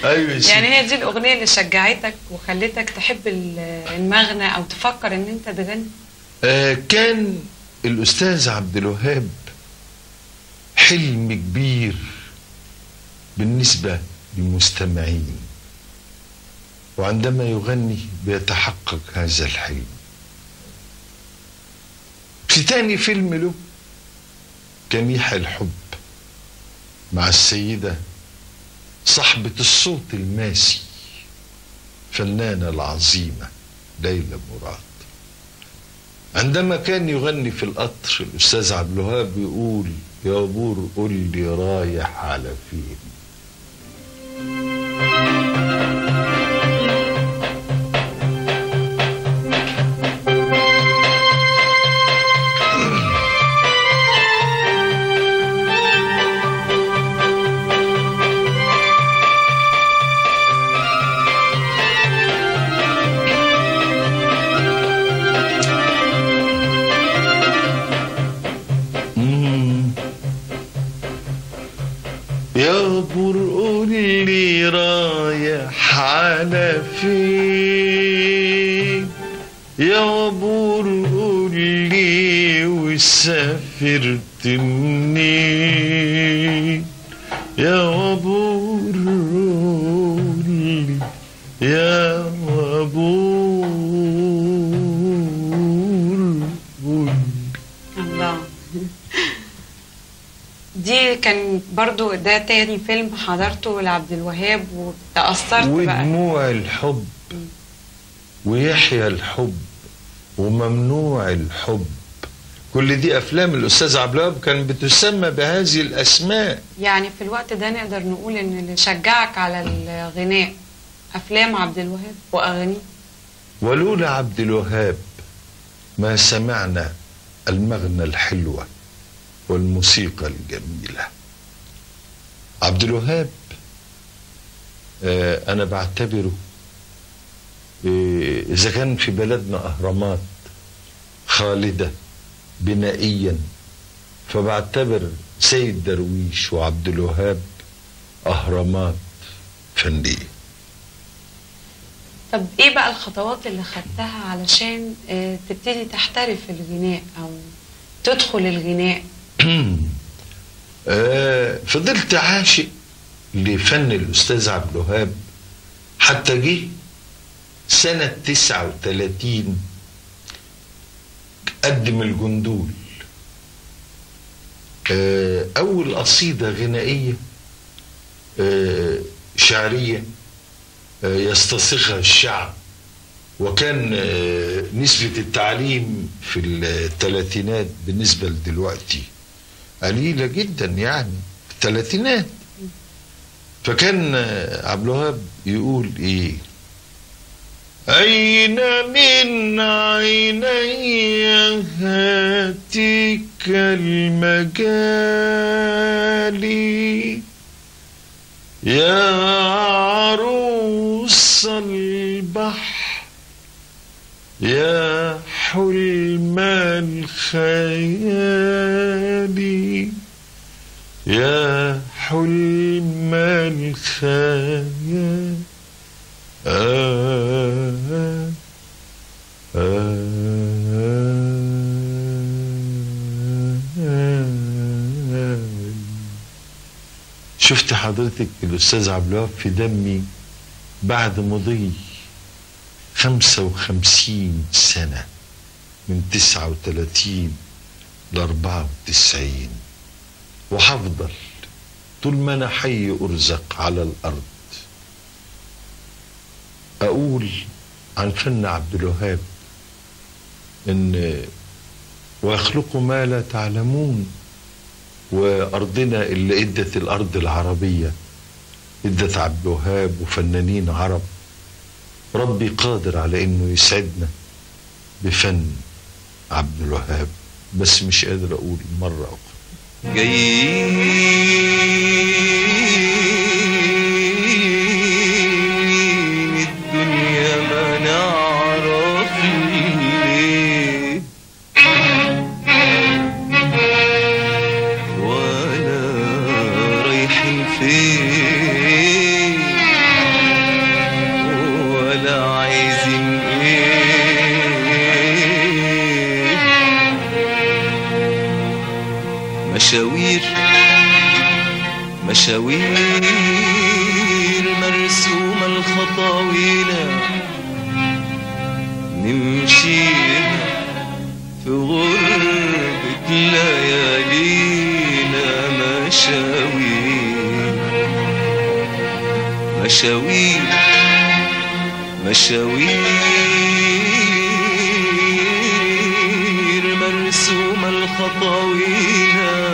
ايوه يا سيدي يعني هي دي الاغنيه اللي شجعتك وخلتك تحب ال- المغنى او تفكر ان انت تغني آه كان الأستاذ عبد الوهاب حلم كبير بالنسبة للمستمعين وعندما يغني بيتحقق هذا الحلم في تاني فيلم له كان يحيى الحب مع السيدة صاحبة الصوت الماسي فنانة العظيمة ليلى مراد عندما كان يغني في القطر الأستاذ عبد الوهاب يقول يا بور قول لي رايح على فين مم. يا بور قول لي رايح على فين يا بور قول لي وسافرت منين يا بور قول لي يا بور قول الله دي كان برضو ده تاني فيلم حضرته لعبد الوهاب وتأثرت بقى ودموع الحب ويحيى الحب وممنوع الحب كل دي افلام الاستاذ عبد الوهاب كان بتسمى بهذه الاسماء يعني في الوقت ده نقدر نقول ان اللي شجعك على الغناء افلام عبد الوهاب واغانيه ولولا عبد الوهاب ما سمعنا المغنى الحلوة والموسيقى الجميلة عبد الوهاب آه، أنا بعتبره آه، إذا كان في بلدنا أهرامات خالدة بنائيا فبعتبر سيد درويش وعبد الوهاب أهرامات فنية طب ايه بقى الخطوات اللي خدتها علشان آه، تبتدي تحترف الغناء او تدخل الغناء آه، فضلت عاشق لفن الأستاذ عبد الوهاب حتى جه سنة 39 قدم الجندول آه، أول قصيدة غنائية آه، شعرية آه، يستصيغها الشعب وكان آه، نسبة التعليم في الثلاثينات بالنسبة لدلوقتي قليلة جدا يعني في الثلاثينات فكان آه، عبد الوهاب يقول ايه أين من عيني هاتيك المجالي يا عروس البحر يا حلم الخيال يا حلم الخيال آه آه شفت حضرتك الأستاذ عبد الوهاب في دمي بعد مضي خمسة وخمسين سنة من تسعة وثلاثين لأربعة وتسعين وحفضل طول ما أنا حي أرزق على الأرض أقول عن فن عبد الوهاب إن ويخلق ما لا تعلمون وأرضنا اللي إدت الأرض العربية إدت عبد الوهاب وفنانين عرب ربي قادر على إنه يسعدنا بفن عبد الوهاب بس مش قادر أقول مرة أخرى جايين الدنيا ما نعرف ليه ولا رايحين فين مشاوير مشاوير مرسومة الخطاوينا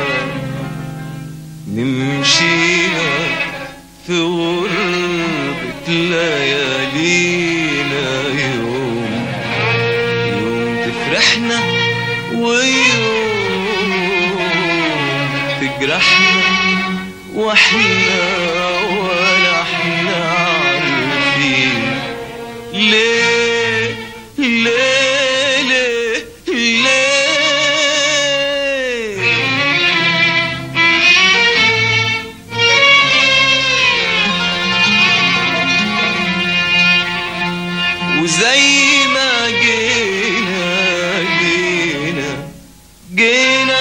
نمشيها في غربة ليالينا يوم يوم تفرحنا ويوم تجرحنا واحنا ولا احنا عارفين ليه ليه ليه ليه وزي ما جينا جينا جينا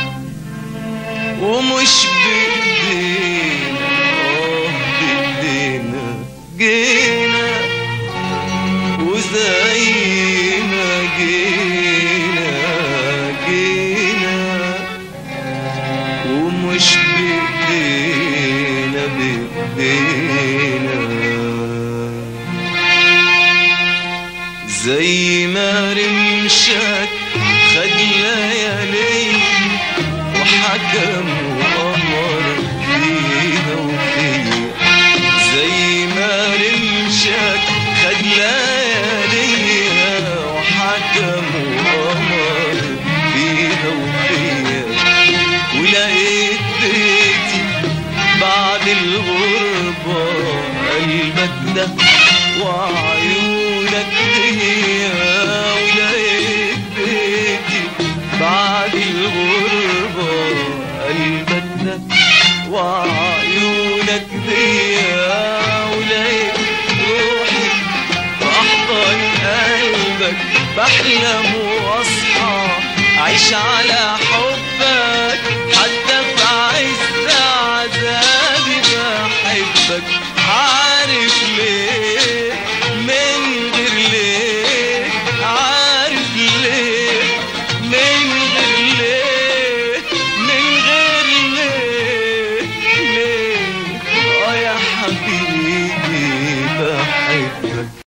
ومش بإيدينا آه بإيدينا جينا وزي ما جينا جينا ومش بإيدينا بإيدينا زي ما رمشك خد ليالي وحكم وأمر فيها وفيا زي ما رمشك خد لياليها وحكم وأمر فيها وفيا ولقيت بيتي بعد الغربة قلبك ده وعيونك هي ولقيت بيتي بعد الغربة قلبك ده وعيونك هي ولقيت روحي بحضن قلبك بحلم واصحى عيش على حبك حتى في عز عذابي بحبك